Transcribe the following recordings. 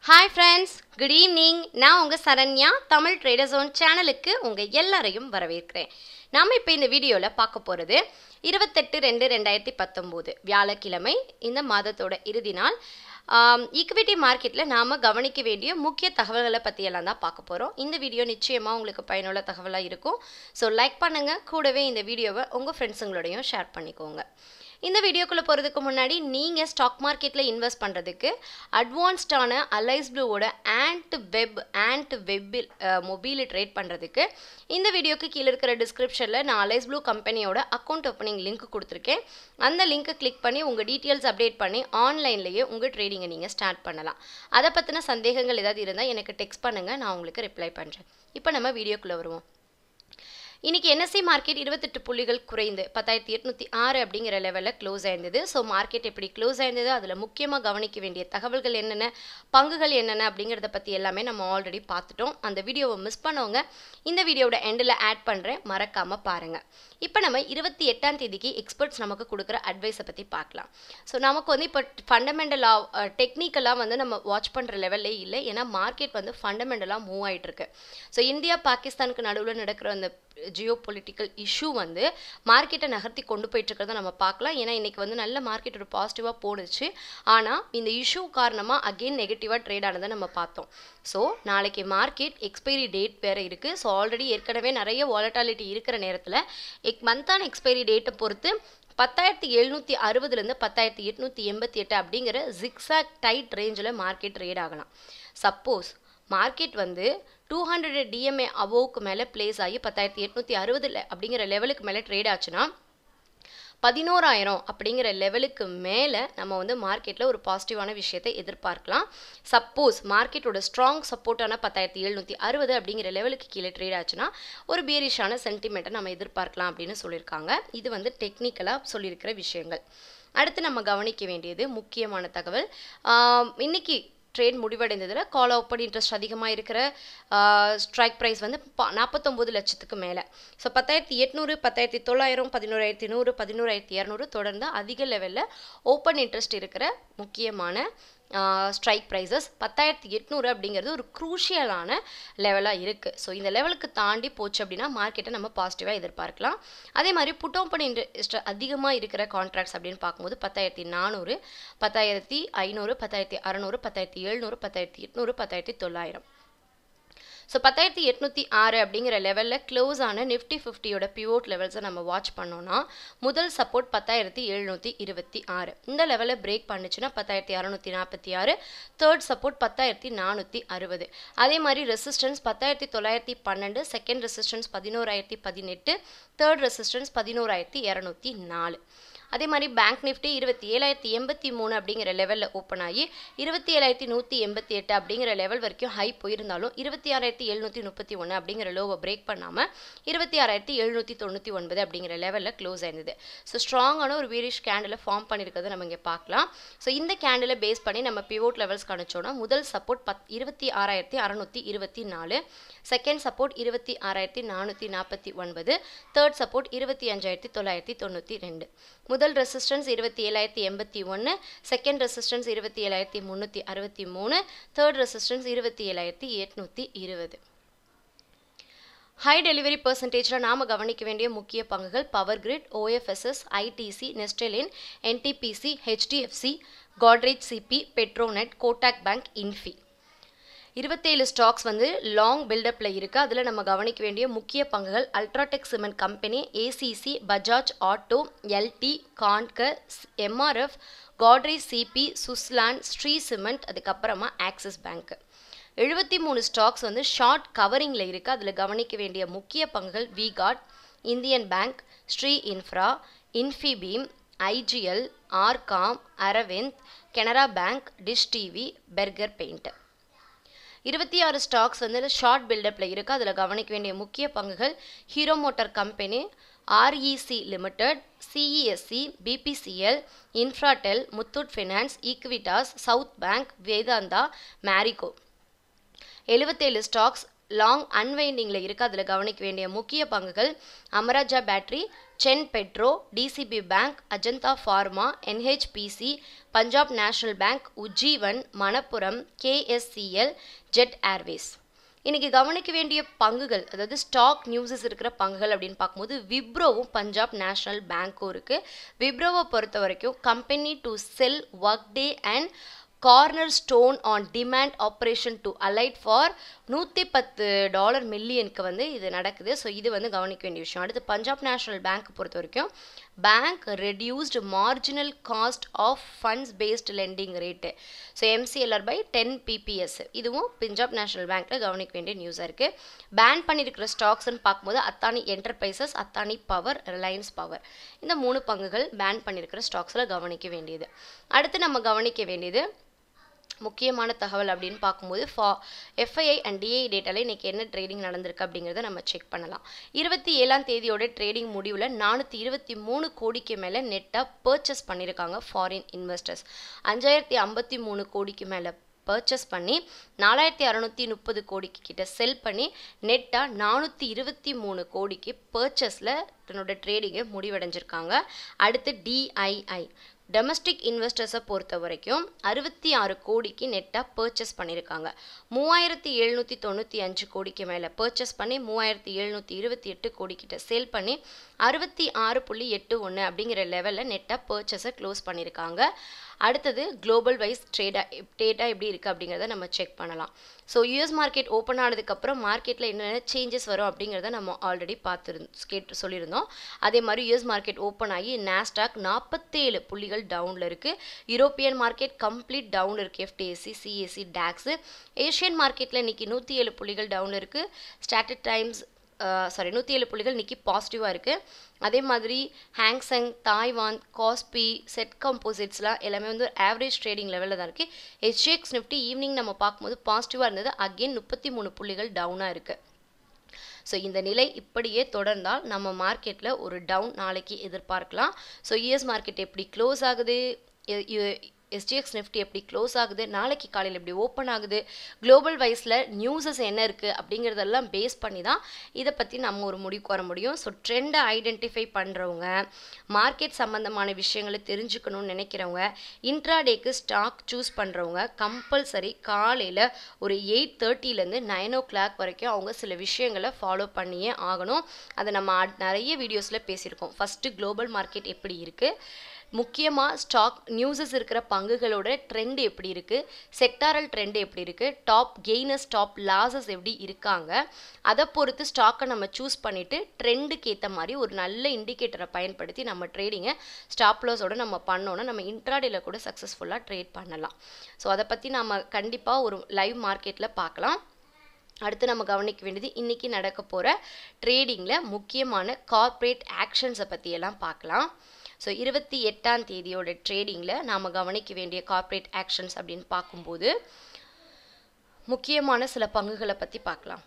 hi friends good evening நான் உங்கள் Saranya Tamil trader zone சேனலுக்கு உங்கள் எல்லாரையும் வரவேற்கிறேன் நாம் இப்போ இந்த வீடியோவில் பார்க்க போகிறது இருபத்தெட்டு ரெண்டு ரெண்டாயிரத்தி பத்தொம்போது வியாழக்கிழமை இந்த மாதத்தோட இறுதி நாள் ஈக்விட்டி மார்க்கெட்டில் நாம் கவனிக்க வேண்டிய முக்கிய தகவல்களை பற்றியெல்லாம் தான் பார்க்க போகிறோம் இந்த வீடியோ நிச்சயமாக உங்களுக்கு பயனுள்ள தகவலாக இருக்கும் ஸோ லைக் பண்ணுங்கள் கூடவே இந்த வீடியோவை உங்கள் ஃப்ரெண்ட்ஸுங்களோடையும் ஷேர் பண்ணிக்கோங்க இந்த வீடியோக்குள்ளே போகிறதுக்கு முன்னாடி நீங்கள் ஸ்டாக் மார்க்கெட்டில் இன்வெஸ்ட் பண்ணுறதுக்கு அட்வான்ஸ்டான அலைஸ் ப்ளூவோட ஆண்ட் வெப் ஆண்ட் வெப்பில் மொபைல் ட்ரேட் பண்ணுறதுக்கு இந்த வீடியோக்கு கீழே இருக்கிற டிஸ்கிரிப்ஷனில் நான் அலைஸ் ப்ளூ கம்பெனியோட அக்கௌண்ட் ஓப்பனிங் லிங்க் கொடுத்துருக்கேன் அந்த லிங்க்கை கிளிக் பண்ணி உங்கள் டீட்டெயில்ஸ் அப்டேட் பண்ணி ஆன்லைன்லேயே உங்கள் ட்ரேடிங்கை நீங்கள் ஸ்டார்ட் பண்ணலாம் அதை பற்றின சந்தேகங்கள் ஏதாவது இருந்தால் எனக்கு டெக்ஸ்ட் பண்ணுங்கள் நான் உங்களுக்கு ரிப்ளை பண்ணுறேன் இப்போ நம்ம வீடியோக்குள்ளே வருவோம் இன்னைக்கு என்எஸ்சி மார்க்கெட் இருபத்தெட்டு புள்ளிகள் குறைந்து பத்தாயிரத்தி எட்நூற்றி ஆறு அப்படிங்கிற லெவலில் க்ளோஸ் ஆயிருந்தது ஸோ மார்க்கெட் எப்படி க்ளோஸ் ஆயிருந்தது அதில் முக்கியமாக கவனிக்க வேண்டிய தகவல்கள் என்னென்ன பங்குகள் என்னென்ன அப்படிங்கிறத பற்றி எல்லாமே நம்ம ஆல்ரெடி பார்த்துட்டோம் அந்த வீடியோவை மிஸ் பண்ணவங்க இந்த வீடியோட எண்டில் ஆட் பண்ணுறேன் மறக்காமல் பாருங்கள் இப்போ நம்ம இருபத்தி எட்டாம் தேதிக்கு எக்ஸ்பர்ட்ஸ் நமக்கு கொடுக்குற அட்வைஸை பற்றி பார்க்கலாம் ஸோ நமக்கு வந்து இப்போ ஃபண்டமெண்டலாக டெக்னிக்கலாக வந்து நம்ம வாட்ச் பண்ணுற லெவல்லே இல்லை ஏன்னா மார்க்கெட் வந்து ஃபண்டமெண்டலாக மூவ் ஆகிட்டு இருக்கு ஸோ இந்தியா பாகிஸ்தானுக்கு நடுவில் நடக்கிற அந்த ஜியோ பொலிட்டிக்கல் இஷ்யூ வந்து மார்க்கெட்டை நகர்த்தி கொண்டு போயிட்டு இருக்கிறத நம்ம பார்க்கலாம் ஏன்னா இன்னைக்கு வந்து நல்ல மார்க்கெட் ஒரு பாசிட்டிவாக போணுச்சு ஆனால் இந்த இஷ்யூ காரணமாக அகெயின் நெகட்டிவாக ட்ரேட் ஆனதை நம்ம பார்த்தோம் ஸோ நாளைக்கு மார்க்கெட் எக்ஸ்பைரி டேட் வேறு இருக்குது ஸோ ஆல்ரெடி ஏற்கனவே நிறைய வாலட்டாலிட்டி இருக்கிற நேரத்தில் எக் மந்தான எக்ஸ்பைரி டேட்டை பொறுத்து பத்தாயிரத்தி எழுநூற்றி அறுபதுலேருந்து பத்தாயிரத்தி எட்நூற்றி எண்பத்தி எட்டு அப்படிங்கிற ஜிக்ஸாக் டைட் ரேஞ்சில் மார்க்கெட் ட்ரேட் ஆகலாம் சப்போஸ் மார்க்கெட் வந்து டூ ஹண்ட்ரட் டிஎம்ஏ அவோவுக்கு மேலே பிளேஸ் ஆகி பத்தாயிரத்தி எட்நூற்றி அறுபதில் அப்படிங்கிற லெவலுக்கு மேலே ட்ரேட் ஆச்சுன்னா பதினோராயிரம் அப்படிங்கிற லெவலுக்கு மேலே நம்ம வந்து மார்க்கெட்டில் ஒரு பாசிட்டிவான விஷயத்தை எதிர்பார்க்கலாம் சப்போஸ் மார்க்கெட்டோட ஸ்ட்ராங் சப்போர்ட்டான பத்தாயிரத்தி எழுநூற்றி அறுபது அப்படிங்கிற லெவலுக்கு கீழே ட்ரேட் ஆச்சுன்னா ஒரு பியரிஷான சென்டிமெண்ட்டை நம்ம எதிர்பார்க்கலாம் அப்படின்னு சொல்லியிருக்காங்க இது வந்து டெக்னிக்கலாக சொல்லியிருக்கிற விஷயங்கள் அடுத்து நம்ம கவனிக்க வேண்டியது முக்கியமான தகவல் இன்னைக்கு ட்ரேட் முடிவடைந்ததில் கால் ஓப்பன் இன்ட்ரெஸ்ட் அதிகமாக இருக்கிற ஸ்ட்ரைக் ப்ரைஸ் வந்து நாற்பத்தொம்போது லட்சத்துக்கு மேலே ஸோ பத்தாயிரத்தி எட்நூறு பத்தாயிரத்தி தொள்ளாயிரம் பதினோராயிரத்தி நூறு பதினோராயிரத்தி இரநூறு தொடர்ந்து அதிக லெவலில் ஓப்பன் இன்ட்ரெஸ்ட் இருக்கிற முக்கியமான ஸ்ட்ரைக் ப்ரைஸஸ் பத்தாயிரத்தி எட்நூறு அப்படிங்கிறது ஒரு குரூஷியலான லெவலாக இருக்குது ஸோ இந்த லெவலுக்கு தாண்டி போச்சு அப்படின்னா மார்க்கெட்டை நம்ம பாசிட்டிவாக எதிர்பார்க்கலாம் அதே மாதிரி புட் ஓப்பன் இன்ட்ரெஸ்ட் அதிகமாக இருக்கிற கான்ட்ராக்ட்ஸ் அப்படின்னு பார்க்கும்போது பத்தாயிரத்தி நானூறு பத்தாயிரத்தி ஐநூறு பத்தாயிரத்தி அறநூறு பத்தாயிரத்தி எழுநூறு பத்தாயிரத்தி எட்நூறு பத்தாயிரத்தி தொள்ளாயிரம் ஸோ பத்தாயிரத்தி எட்நூற்றி ஆறு அப்படிங்கிற லெவலில் க்ளோஸ் ஆன நிஃப்டி ஃபிஃப்டியோட பிவோட் லெவல்ஸை நம்ம வாட்ச் பண்ணோன்னா முதல் சப்போர்ட் பத்தாயிரத்தி எழுநூற்றி இருபத்தி ஆறு இந்த லெவலில் பிரேக் பண்ணுச்சுன்னா பத்தாயிரத்தி அறநூற்றி நாற்பத்தி ஆறு தேர்ட் சப்போர்ட் பத்தாயிரத்தி நானூற்றி அறுபது அதே மாதிரி ரெசிஸ்டன்ஸ் பத்தாயிரத்தி தொள்ளாயிரத்தி பன்னெண்டு செகண்ட் ரெசிஸ்டன்ஸ் பதினோராயிரத்தி பதினெட்டு தேர்ட் ரெசிஸ்டன்ஸ் பதினோராயிரத்தி இரநூத்தி நாலு அதே மாதிரி பேங்க் நிஃப்டி இருபத்தி ஏழாயிரத்தி எண்பத்தி மூணு அப்படிங்கிற லெவலில் ஓப்பன் ஆகி இருபத்தி ஏழாயிரத்தி நூற்றி எண்பத்தி எட்டு அப்படிங்கிற லெவல் வரைக்கும் ஹை போயிருந்தாலும் இருபத்தி ஆறாயிரத்தி எழுநூற்றி முப்பத்தி ஒன்று அப்படிங்கிற லோவை பிரேக் பண்ணாமல் இருபத்தி ஆறாயிரத்தி எழுநூற்றி தொண்ணூற்றி ஒன்பது அப்படிங்கிற லெவலில் க்ளோஸ் ஆயிருந்தது ஸோ ஸ்ட்ராங்கான ஒரு வீரிஷ் கேண்டில் ஃபார்ம் பண்ணியிருக்கிறத நம்ம இங்கே பார்க்கலாம் ஸோ இந்த கேண்டிலை பேஸ் பண்ணி நம்ம பிவோட் லெவல்ஸ் கணிச்சோன்னா முதல் சப்போர்ட் பத் இருபத்தி ஆறாயிரத்தி அறநூற்றி இருபத்தி நாலு செகண்ட் சப்போர்ட் இருபத்தி ஆறாயிரத்தி நானூற்றி நாற்பத்தி ஒன்பது தேர்ட் சப்போர்ட் இருபத்தி அஞ்சாயிரத்தி தொள்ளாயிரத்தி தொண்ணூற்றி ரெண்டு முதல் ரெசிஸ்டன்ஸ் இருபத்தி ஏழாயிரத்தி எண்பத்தி ஒன்று செகண்ட் ரெசிஸ்டன்ஸ் இருபத்தி ஏழாயிரத்தி முந்நூற்றி அறுபத்தி மூணு தேர்ட் ரெசிஸ்டன்ஸ் இருபத்தி ஏழாயிரத்தி எட்நூற்றி இருபது ஹை டெலிவரி பர்சன்டேஜில் நாம் கவனிக்க வேண்டிய முக்கிய பங்குகள் பவர் கிரிட் ஓஎஃப்எஸ்எஸ் ஐடிசி நெஸ்டெலின் NTPC HDFC Godrej CP Petronet Kotak bank Infy இருபத்தேழு ஸ்டாக்ஸ் வந்து லாங் பில்டப்பில் இருக்குது அதில் நம்ம கவனிக்க வேண்டிய முக்கிய பங்குகள் UltraTech cement company ACC Bajaj auto LT Concor MRF Godrej CP Suzlon Shree cement அதுக்கப்புறமா ஆக்சிஸ் பேங்க் எழுபத்தி மூணு ஸ்டாக்ஸ் வந்து ஷார்ட் கவரிங்கில் இருக்குது அதில் கவனிக்க வேண்டிய முக்கிய பங்குகள் Vicat Indian bank Srei infra Infibeam IGL RCom Arvind Canara bank dish TV Berger paint இருபத்தி ஆறு ஸ்டாக்ஸ் வந்து ஷார்ட் பில்டப்பில் இருக்குது அதில் கவனிக்க வேண்டிய முக்கிய பங்குகள் Hero motor company REC limited CESC BPCL Infratel Muthoot finance Equitas south bank Vedanta Marico எழுபத்தேழு ஸ்டாக்ஸ் லாங் அன்வைண்டிங்கில் இருக்குது அதில் கவனிக்க வேண்டிய முக்கிய பங்குகள் அமராஜா பேட்டரி சென் petro DCB bank Ajanta pharma NHPC Punjab national bank Ujjivan Manappuram KSCL Jet Airways இன்றைக்கி கவனிக்க வேண்டிய பங்குகள் அதாவது ஸ்டாக் நியூஸஸ் இருக்கிற பங்குகள் அப்படின்னு பார்க்கும்போது விப்ரோவும் பஞ்சாப் நேஷ்னல் பேங்க்கும் இருக்குது விப்ரோவை பொறுத்த வரைக்கும் company to sell Workday and Cornerstone on demand operation to allied for நூற்றி பத்து டாலர் மில்லியனுக்கு வந்து இது நடக்குது ஸோ இது வந்து கவனிக்க வேண்டிய விஷயம் அடுத்து பஞ்சாப் நேஷனல் பேங்க் பொறுத்த வரைக்கும் bank reduced marginal cost of funds based lending rate so MCLR by ten BPS இதுவும் பஞ்சாப் நேஷனல் பேங்க்கில் கவனிக்க வேண்டிய நியூஸாக இருக்குது பேன் பண்ணியிருக்கிற ஸ்டாக்ஸ்ன்னு பார்க்கும்போது Adani enterprises Adani power Reliance power இந்த மூணு பங்குகள் பேன் பண்ணியிருக்கிற ஸ்டாக்ஸில் கவனிக்க வேண்டியது அடுத்து நம்ம கவனிக்க வேண்டியது முக்கியமான தகவல் அப்படின்னு பார்க்கும்போது ஃபா எஃப்ஐஐ அண்ட் டிஐ டேட்டாவில் இன்றைக்கி என்ன ட்ரேடிங் நடந்திருக்கு அப்படிங்கிறத நம்ம செக் பண்ணலாம் இருபத்தி ஏழாம் தேதியோட ட்ரேடிங் முடிவில் நானூற்றி இருபத்தி மூணு கோடிக்கு மேலே நெட்டாக பர்ச்சேஸ் பண்ணியிருக்காங்க ஃபாரின் இன்வெஸ்டர்ஸ் அஞ்சாயிரத்தி ஐம்பத்தி மூணு கோடிக்கு மேலே பர்ச்சேஸ் பண்ணி நாலாயிரத்தி அறநூற்றி முப்பது கோடிக்கு கிட்ட செல் பண்ணி நெட்டாக நானூற்றி இருபத்தி மூணு கோடிக்கு பர்ச்சேஸில் தன்னோட ட்ரேடிங்கை முடிவடைஞ்சிருக்காங்க அடுத்து டிஐஐ டொமஸ்டிக் இன்வெஸ்டர்ஸை பொறுத்த வரைக்கும் அறுபத்தி ஆறு கோடிக்கு நெட்டாக பர்ச்சேஸ் பண்ணியிருக்காங்க மூவாயிரத்தி எழுநூற்றி தொண்ணூற்றி அஞ்சு கோடிக்கு மேலே பர்ச்சேஸ் பண்ணி மூவாயிரத்தி எழுநூற்றி இருபத்தி எட்டு கோடிக்கிட்ட சேல் பண்ணி அறுபத்தி ஆறு புள்ளி எட்டு ஒன்று அப்படிங்கிற லெவலில் நெட்டாக பர்ச்சேஸை க்ளோஸ் பண்ணியிருக்காங்க அடுத்தது குளோபல் வைஸ் ட்ரேடா டேட்டா எப்படி இருக்குது அப்படிங்கிறத நம்ம செக் பண்ணலாம் ஸோ யூஎஸ் மார்க்கெட் ஓப்பன் ஆனதுக்கப்புறம் மார்க்கெட்டில் என்னென்ன சேஞ்சஸ் வரும் அப்படிங்கிறத நம்ம ஆல்ரெடி பார்த்துருந்தோம் கேட்டு சொல்லியிருந்தோம் அதே மாதிரி யூஎஸ் மார்க்கெட் ஓப்பன் ஆகி நாஸ்டாக் நாற்பத்தேழு புள்ளிகள் டவுனில் இருக்குது யூரோப்பியன் மார்க்கெட் கம்ப்ளீட் டவுன் இருக்குது எஃப்டிஎஸ்சி சிஎஸ்சி டேக்ஸு ஏஷியன் மார்க்கெட்டில் இன்றைக்கி நூற்றி ஏழு புள்ளிகள் டவுனில் இருக்குது ஸ்டாட்டட் டைம்ஸ் சாரி நூற்றி ஏழு புள்ளிகள் இன்றைக்கி பாசிட்டிவாக இருக்குது அதே மாதிரி ஹேங்ஸங் தாய்வான் காஸ்பி செட் கம்போசிட்ஸ்லாம் எல்லாமே வந்து ஆவரேஜ் ட்ரேடிங் லெவலில் தான் இருக்குது ஹெச்எக்ஸ் நிஃப்டி ஈவினிங் நம்ம பார்க்கும்போது பாசிட்டிவாக இருந்தது அகெயின் முப்பத்தி மூணு புள்ளிகள் டவுனாக இருக்குது ஸோ இந்த நிலை இப்படியே தொடர்ந்தால் நம்ம மார்க்கெட்டில் ஒரு டவுன் நாளைக்கு எதிர்பார்க்கலாம் ஸோ யூஎஸ் மார்க்கெட் எப்படி க்ளோஸ் ஆகுது எஸ்டிஎக்ஸ் நிஃப்டி எப்படி க்ளோஸ் ஆகுது நாளைக்கு காலையில் எப்படி ஓப்பன் ஆகுது குளோபல் வைஸில் நியூஸஸ் என்ன இருக்குது அப்படிங்கிறதெல்லாம் பேஸ் பண்ணி தான் இதை பற்றி நம்ம ஒரு முடிவுக்கு வர முடியும் ஸோ ட்ரெண்டை ஐடென்டிஃபை பண்ணுறவங்க மார்க்கெட் சம்மந்தமான விஷயங்களை தெரிஞ்சுக்கணும்னு நினைக்கிறவங்க இன்ட்ராடேக்கு ஸ்டாக் சூஸ் பண்ணுறவங்க கம்பல்சரி காலையில் ஒரு எயிட் தேர்ட்டிலேருந்து நைன் ஓ கிளாக் வரைக்கும் அவங்க சில விஷயங்களை ஃபாலோ பண்ணியே ஆகணும் அதை நம்ம நிறைய வீடியோஸில் பேசியிருக்கோம் ஃபஸ்ட்டு குளோபல் மார்க்கெட் எப்படி இருக்குது முக்கியமாக ஸ்டாக் நியூஸஸ் இருக்கிற பங்குகளோட ட்ரெண்ட் எப்படி இருக்குது செக்டாரல் ட்ரெண்ட் எப்படி இருக்குது டாப் கெய்னர்ஸ் டாப் லாஸஸ் எப்படி இருக்காங்க அதை பொறுத்து ஸ்டாக்கை நம்ம சூஸ் பண்ணிவிட்டு ட்ரெண்டுக்கு ஏற்ற மாதிரி ஒரு நல்ல இண்டிகேட்டரை பயன்படுத்தி நம்ம ட்ரேடிங்கை ஸ்டாப் லாஸோட நம்ம பண்ணோன்னா நம்ம இன்ட்ராடேல கூட சக்ஸஸ்ஃபுல்லாக ட்ரேட் பண்ணலாம் ஸோ அதை பற்றி நம்ம கண்டிப்பாக ஒரு லைவ் மார்க்கெட்டில் பார்க்கலாம் அடுத்து நம்ம கவனிக்க வேண்டியது இன்றைக்கி நடக்க போகிற ட்ரேடிங்கில் முக்கியமான கார்ப்பரேட் ஆக்ஷன்ஸை பற்றியெல்லாம் பார்க்கலாம் ஸோ இருபத்தி எட்டாம் தேதியோட ட்ரேடிங்கில் நாம் கவனிக்க வேண்டிய கார்ப்பரேட் ஆக்ஷன்ஸ் அப்படின்னு பார்க்கும்போது முக்கியமான சில பங்குகளை பற்றி பார்க்கலாம்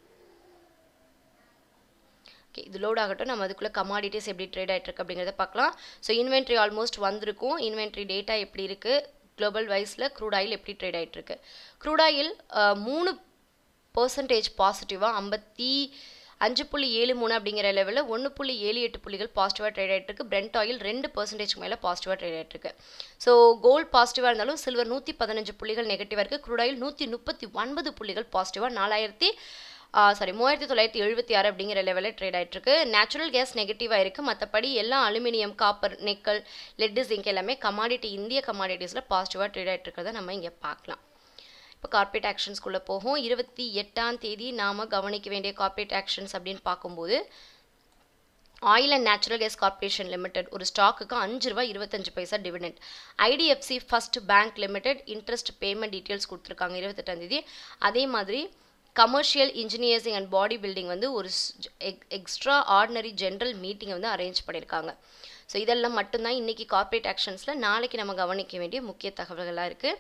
ஓகே இது லோட் ஆகட்டும் நம்ம அதுக்குள்ளே கமாடிட்டிஸ் எப்படி ட்ரேட் ஆகிட்டு இருக்கு அப்படிங்கிறத பார்க்கலாம் ஸோ இன்வென்ட்ரி ஆல்மோஸ்ட் வந்திருக்கும் இன்வென்ட்ரி டேட்டா எப்படி இருக்குது குளோபல் வைஸில் க்ரூட் ஆயில் எப்படி ட்ரேட் ஆகிட்டு இருக்கு க்ரூட் ஆயில் மூணு பர்சன்டேஜ் பாசிட்டிவாக ஐம்பத்தி அஞ்சு புள்ளி ஏழு மூணு அப்படிங்கிற லெவலில் ஒன்று புள்ளி ஏழு எட்டு புள்ளிகள் பாசிட்டிவாக ட்ரேட் ஆகிட்டு இருக்கு பிரெண்ட் ஆயில் ரெண்டு பர்சன்டேஜ்க்கு மேலே பாசிட்டிவாக ட்ரேட் ஆகிட்டு இருக்கு ஸோ கோல்ட் பாசிட்டிவாக இருந்தாலும் சில்வர் நூற்றி பதினஞ்சு புள்ளிகள் நெகட்டிவாக இருக்குது க்ரூட் ஆயில் நூற்றி முப்பத்தி ஒன்பது புள்ளிகள் பாசிட்டிவாக நாலாயிரத்தி சாரி மூவாயிரத்தி தொள்ளாயிரத்தி எழுபத்தி ஆறு அப்படிங்கிற லெவலில் ட்ரேட் ஆகிட்டு இருக்கு நேச்சுரல் கேஸ் நெகட்டிவாக இருக்குது மற்றபடி எல்லா aluminium copper nickel lead zinc எல்லாமே கமாடிட்டி இந்திய கமாடிட்டிஸில் பாசிட்டிவாக ட்ரேட் ஆகிட்டு இருக்கிறத நம்ம இங்கே பார்க்கலாம் இப்போ கார்ப்பரேட் ஆக்ஷன்ஸ்குள்ளே போகும் இருபத்தி எட்டாம் தேதி நாம் கவனிக்க வேண்டிய கார்ப்பரேட் ஆக்ஷன்ஸ் அப்படின்னு பார்க்கும்போது oil and natural gas corporation limited ஒரு ஸ்டாக்குக்கு அஞ்சு ரூபா இருபத்தஞ்சு பைசா dividend IDFC first bank limited interest payment details கொடுத்துருக்காங்க இருபத்தெட்டாம் தேதி அதே மாதிரி commercial engineering and body building வந்து ஒரு எக்ஸ்ட்ரா ஆர்டினரி ஜென்ரல் மீட்டிங்கை வந்து அரேஞ்ச் பண்ணியிருக்காங்க ஸோ இதெல்லாம் மட்டும்தான் இன்றைக்கி கார்ப்பரேட் ஆக்ஷன்ஸில் நாளைக்கு நம்ம கவனிக்க வேண்டிய முக்கிய தகவல்களாக இருக்குது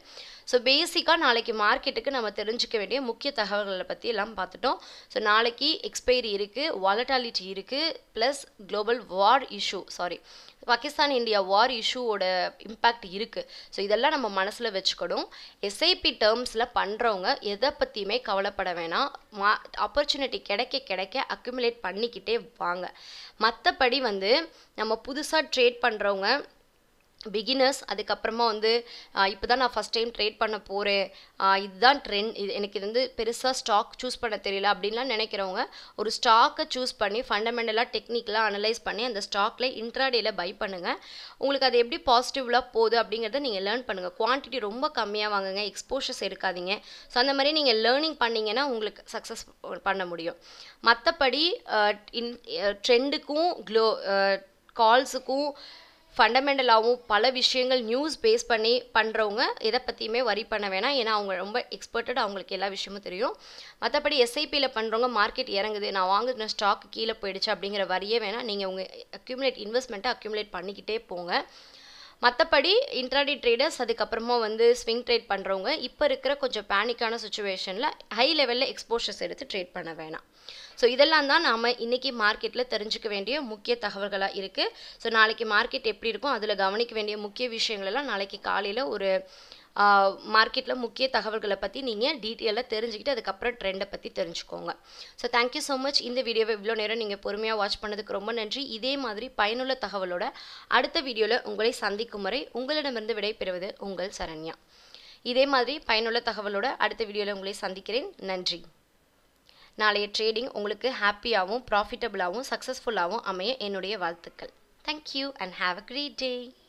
ஸோ பேசிக்காக நாளைக்கு மார்க்கெட்டுக்கு நம்ம தெரிஞ்சுக்க வேண்டிய முக்கிய தகவல்களை பற்றி எல்லாம் பார்த்துட்டோம் ஸோ நாளைக்கு எக்ஸ்பைரி இருக்குது வாலட்டாலிட்டி இருக்குது plus global war issue sorry Pakistan India war இஷ்யூவோட இம்பேக்ட் இருக்குது ஸோ இதெல்லாம் நம்ம மனசில் வச்சுக்கணும் எஸ்ஐபி டேர்ம்ஸில் பண்ணுறவங்க எதை பற்றியுமே கவலைப்பட வேணாம் மா ஆப்பர்ச்சுனிட்டி கிடைக்க கிடைக்க அக்யூமுலேட் பண்ணிக்கிட்டே வாங்க மற்றபடி வந்து நம்ம புதுசாக ட்ரேட் பண்ணுறவங்க பிகினர்ஸ் அதுக்கப்புறமா வந்து இப்போ தான் நான் ஃபஸ்ட் டைம் ட்ரேட் பண்ண போகிறேன் இதுதான் ட்ரெண்ட் இது எனக்கு இது வந்து பெருசாக ஸ்டாக் சூஸ் பண்ண தெரியல அப்படின்லாம் நினைக்கிறவங்க ஒரு ஸ்டாக்கை சூஸ் பண்ணி ஃபண்டமெண்டலாக டெக்னிக்கலாக அனலைஸ் பண்ணி அந்த ஸ்டாக்கில் இன்ட்ராடேயில் பை பண்ணுங்கள் உங்களுக்கு அது எப்படி பாசிட்டிவ்லாக போகுது அப்படிங்கிறத நீங்கள் லேர்ன் பண்ணுங்கள் குவான்டிட்டி ரொம்ப கம்மியாக வாங்குங்க எக்ஸ்போஷர்ஸ் எடுக்காதீங்க ஸோ அந்த மாதிரி நீங்கள் லேர்னிங் பண்ணிங்கன்னா உங்களுக்கு சக்ஸஸ் பண்ண முடியும் மற்றபடி இன் ட்ரெண்டுக்கும் க்ளோ கால்ஸுக்கும் ஃபண்டமெண்டலாகவும் பல விஷயங்கள் நியூஸ் பேஸ் பண்ணி பண்ணுறவங்க எதை பற்றியுமே வரி பண்ண வேணாம் ஏன்னா அவங்க ரொம்ப எக்ஸ்பர்ட்டட் அவங்களுக்கு எல்லா விஷயமும் தெரியும் மற்றபடி எஸ்ஐபியில் பண்ணுறவங்க மார்க்கெட் இறங்குது நான் வாங்கின ஸ்டாக் கீழே போயிடுச்சு அப்படிங்கிற வரியே வேணாம் நீங்கள் உங்கள் அக்யூமுலேட் இன்வெஸ்ட்மெண்ட்டை அக்யூமுலேட் பண்ணிக்கிட்டே போங்க மற்றபடி இன்ட்ராடி ட்ரேடர்ஸ் அதுக்கப்புறமா வந்து ஸ்விங் ட்ரேட் பண்ணுறவங்க இப்போ இருக்கிற கொஞ்சம் பேனிக்கான சுச்சுவேஷனில் ஹை லெவலில் எக்ஸ்போஷர்ஸ் எடுத்து ட்ரேட் பண்ண வேணாம் ஸோ இதெல்லாம் தான் நாம் இன்றைக்கி மார்க்கெட்டில் தெரிஞ்சுக்க வேண்டிய முக்கிய தகவல்களாக இருக்குது ஸோ நாளைக்கு மார்க்கெட் எப்படி இருக்கும் அதில் கவனிக்க வேண்டிய முக்கிய விஷயங்களெல்லாம் நாளைக்கு காலையில் ஒரு மார்க்கெட்டில் முக்கிய தகவல்களை பற்றி நீங்கள் டீட்டெயிலாக தெரிஞ்சுக்கிட்டு அதுக்கப்புறம் ட்ரெண்டை பற்றி தெரிஞ்சுக்கோங்க ஸோ தேங்க்யூ ஸோ மச் இந்த வீடியோவை இவ்வளோ நேரம் நீங்கள் பொறுமையாக வாட்ச் பண்ணதுக்கு ரொம்ப நன்றி இதே மாதிரி பயனுள்ள தகவலோட அடுத்த வீடியோவில் உங்களை சந்திக்கும் வரை உங்களிடமிருந்து விடைபெறுவது உங்கள் சரண்யா இதே மாதிரி பயனுள்ள தகவலோட அடுத்த வீடியோவில் உங்களை சந்திக்கிறேன் நன்றி நாளைய ட்ரேடிங் உங்களுக்கு ஹாப்பியாகவும் ப்ராஃபிட்டபுளாகவும் சக்ஸஸ்ஃபுல்லாகவும் அமைய என்னுடைய வாழ்த்துக்கள் thank you and have a great day